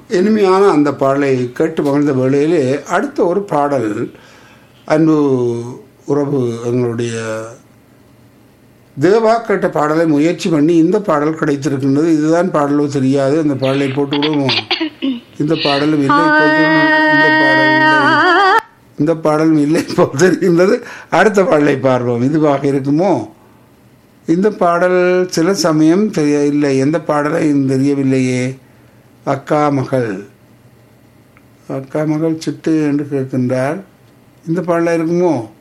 இனிமையான அந்த பாடலை கேட்டு மகிழ்ந்த வேளையிலே அடுத்த ஒரு பாடல் அன்பு உறவு எங்களுடைய தேவா கேட்ட பாடலை முயற்சி பண்ணி இந்த பாடல் கிடைத்திருக்கின்றது இதுதான் பாடலோ தெரியாது அந்த பாடலை போட்டு விடுவோம் இந்த பாடலும் இல்லை போல் தெரியும். இந்த பாடல் இல்லை. இந்த பாடலும் இல்லை போல் தெரிகின்றது அடுத்த பாடலை பார்ப்போம் இதுவாக இருக்குமோ இந்த பாடல் சில சமயம் தெரிய இல்லை எந்த பாடலை தெரியவில்லையே அக்கா மகள் அக்கா மகள் சிட்டு என்று கேட்கின்றார் இந்த பாடலாக இருக்குமோ